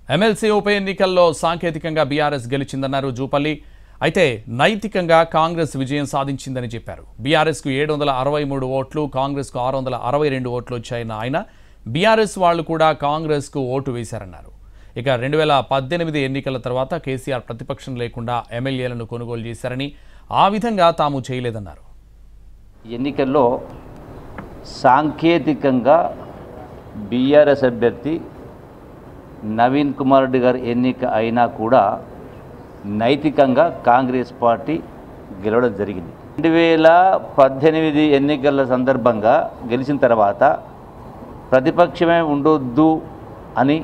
MLC ఉప ఎన్నికల్లో సాంకేతికంగా బీఆర్ఎస్ గెలిచిందన్నారు జూపల్లి అయితే నైతికంగా కాంగ్రెస్ విజయం సాధించిందని చెప్పారు బీఆర్ఎస్కు ఏడు వందల అరవై మూడు ఓట్లు కాంగ్రెస్కు ఆరు వందల అరవై రెండు ఓట్లు వచ్చాయన్న ఆయన బీఆర్ఎస్ వాళ్ళు కూడా కాంగ్రెస్కు ఓటు వేశారన్నారు ఇక రెండు వేల పద్దెనిమిది ఎన్నికల తర్వాత కేసీఆర్ ప్రతిపక్షం లేకుండా ఎమ్మెల్యేలను కొనుగోలు చేశారని ఆ విధంగా తాము చేయలేదన్నారు ఎన్నికల్లో సాంకేతికంగా బీఆర్ఎస్ అభ్యర్థి నవీన్ కుమార్ రెడ్డి గారు ఎన్నిక అయినా కూడా నైతికంగా కాంగ్రెస్ పార్టీ గెలవడం జరిగింది రెండు వేల పద్దెనిమిది ఎన్నికల సందర్భంగా గెలిచిన తర్వాత ప్రతిపక్షమే ఉండొద్దు అని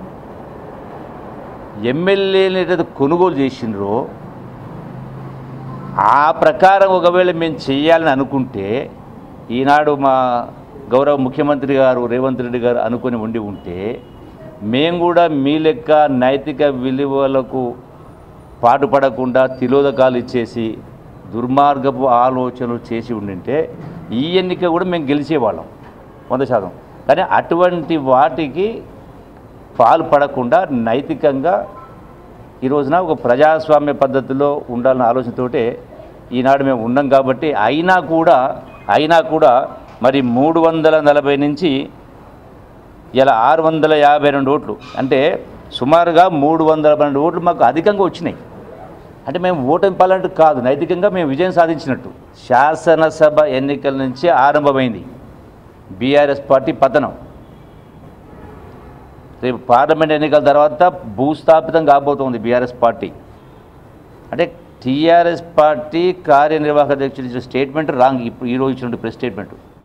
ఎమ్మెల్యేని ఏదైతే కొనుగోలు చేసిండ్రో ఆ ప్రకారం ఒకవేళ మేము చేయాలని అనుకుంటే ఈనాడు మా గౌరవ ముఖ్యమంత్రి గారు రేవంత్ రెడ్డి గారు అనుకుని ఉండి ఉంటే మేము కూడా మీ లెక్క నైతిక విలువలకు పాటుపడకుండా తిలోదకాలు ఇచ్చేసి దుర్మార్గపు ఆలోచనలు చేసి ఉండింటే ఈ ఎన్నిక కూడా మేము గెలిచేవాళ్ళం వంద శాతం కానీ అటువంటి వాటికి పాల్పడకుండా నైతికంగా ఈ రోజున ఒక ప్రజాస్వామ్య పద్ధతిలో ఉండాలన్న ఆలోచనతోటే ఈనాడు మేము ఉన్నాం కాబట్టి అయినా కూడా అయినా కూడా మరి మూడు వందల నలభై నుంచి ఇలా ఆరు వందల యాభై రెండు ఓట్లు అంటే సుమారుగా మూడు వందల పన్నెండు ఓట్లు మాకు అధికంగా వచ్చినాయి అంటే మేము ఓటమి పాలంటే కాదు నైతికంగా మేము విజయం సాధించినట్టు శాసనసభ ఎన్నికల నుంచి ఆరంభమైంది బీఆర్ఎస్ పార్టీ పతనం రేపు పార్లమెంట్ ఎన్నికల తర్వాత భూస్థాపితం కాబోతోంది బీఆర్ఎస్ పార్టీ అంటే టీఆర్ఎస్ పార్టీ కార్యనిర్వాహక అధ్యక్షుడు ఇచ్చిన స్టేట్మెంట్ రాంగ్ ఇప్పుడు ఈరోజు ఇచ్చినటువంటి ప్రెస్ స్టేట్మెంట్